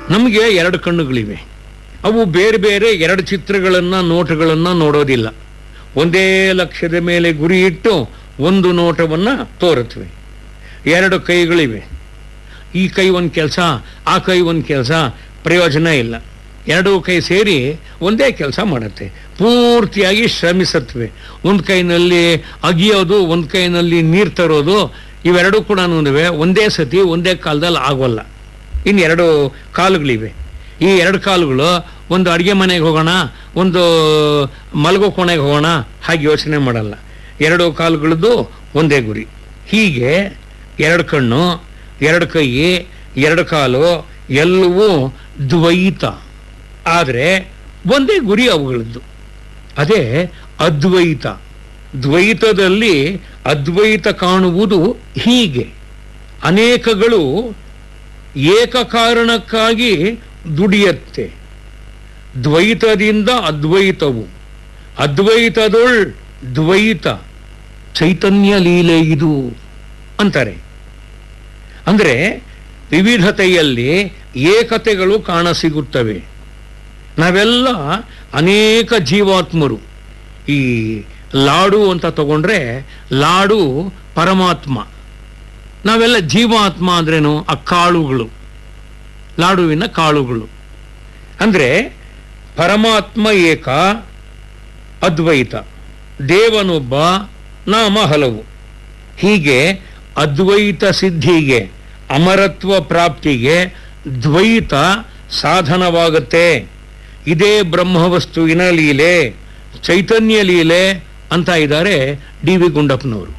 ನಮಗೆ ಎರಡು ಕಣ್ಣುಗಳಿವೆ ಅವು ಬೇರೆ ಬೇರೆ ಎರಡು ಚಿತ್ರಗಳನ್ನ ನೋಟಗಳನ್ನ ನೋಡೋದಿಲ್ಲ ಒಂದೇ ಲಕ್ಷ್ಯದ ಮೇಲೆ ಗುರಿ ಇಟ್ಟು ಒಂದು ನೋಟವನ್ನ ತೋರುತ್ತವೆ ಎರಡು ಕೈಗಳಿವೆ ಈ ಕೈ ಒಂದು ಕೆಲಸ ಆ ಕೈ ಒಂದು ಕೆಲಸ ಪ್ರಯೋಜನ ಇಲ್ಲ ಎರಡೂ ಕೈ ಸೇರಿ ಒಂದೇ ಕೆಲಸ ಮಾಡುತ್ತೆ ಪೂರ್ತಿಯಾಗಿ ಶ್ರಮಿಸುತ್ತವೆ ಒಂದು ಕೈನಲ್ಲಿ ಅಗಿಯೋದು ಒಂದು ಕೈನಲ್ಲಿ ನೀರು ತರೋದು ಇವೆರಡೂ ಕೂಡ ಒಂದೇ ಸತಿ ಒಂದೇ ಕಾಲದಲ್ಲಿ ಆಗೋಲ್ಲ ಇನ್ನು ಎರಡು ಕಾಲುಗಳಿವೆ ಈ ಎರಡು ಕಾಲುಗಳು ಒಂದು ಅಡುಗೆ ಮನೆಗೆ ಹೋಗೋಣ ಒಂದು ಮಲಗೋ ಕೋಣೆಗೆ ಹೋಗೋಣ ಹಾಗೆ ಯೋಚನೆ ಮಾಡಲ್ಲ ಎರಡು ಕಾಲುಗಳದ್ದು ಒಂದೇ ಗುರಿ ಹೀಗೆ ಎರಡು ಕಣ್ಣು ಎರಡು ಕೈ ಎರಡು ಕಾಲು ಎಲ್ಲವೂ ದ್ವೈತ ಆದರೆ ಒಂದೇ ಗುರಿ ಅವುಗಳದ್ದು ಅದೇ ಅದ್ವೈತ ದ್ವೈತದಲ್ಲಿ ಅದ್ವೈತ ಕಾಣುವುದು ಹೀಗೆ ಅನೇಕಗಳು ಏಕ ಕಾರಣಕ್ಕಾಗಿ ದುಡಿಯತ್ತೆ ದ್ವೈತದಿಂದ ಅದ್ವೈತವು ಅದ್ವೈತದೊಳ್ ದ್ವೈತ ಚೈತನ್ಯ ಲೀಲೆ ಇದು ಅಂತಾರೆ ಅಂದ್ರೆ ವಿವಿಧತೆಯಲ್ಲಿ ಏಕತೆಗಳು ಕಾಣಸಿಗುತ್ತವೆ ನಾವೆಲ್ಲ ಅನೇಕ ಜೀವಾತ್ಮರು ಈ ಲಾಡು ಅಂತ ತಗೊಂಡ್ರೆ ಲಾಡು ಪರಮಾತ್ಮ ನಾವೆಲ್ಲ ಜೀವಾತ್ಮ ಅಂದ್ರೇನು ಆ ಕಾಳುಗಳು ಲಾಡುವಿನ ಕಾಳುಗಳು ಅಂದ್ರೆ ಪರಮಾತ್ಮ ಏಕ ಅದ್ವೈತ ದೇವನೊಬ್ಬ ನಾಮ ಹಲವು ಹೀಗೆ ಅದ್ವೈತ ಸಿದ್ಧಿಗೆ ಅಮರತ್ವ ಪ್ರಾಪ್ತಿಗೆ ದ್ವೈತ ಸಾಧನವಾಗುತ್ತೆ ಇದೇ ಬ್ರಹ್ಮವಸ್ತುವಿನ ಲೀಲೆ ಚೈತನ್ಯ ಲೀಲೆ ಅಂತ ಇದ್ದಾರೆ ಡಿ ವಿ ಗುಂಡಪ್ಪನವರು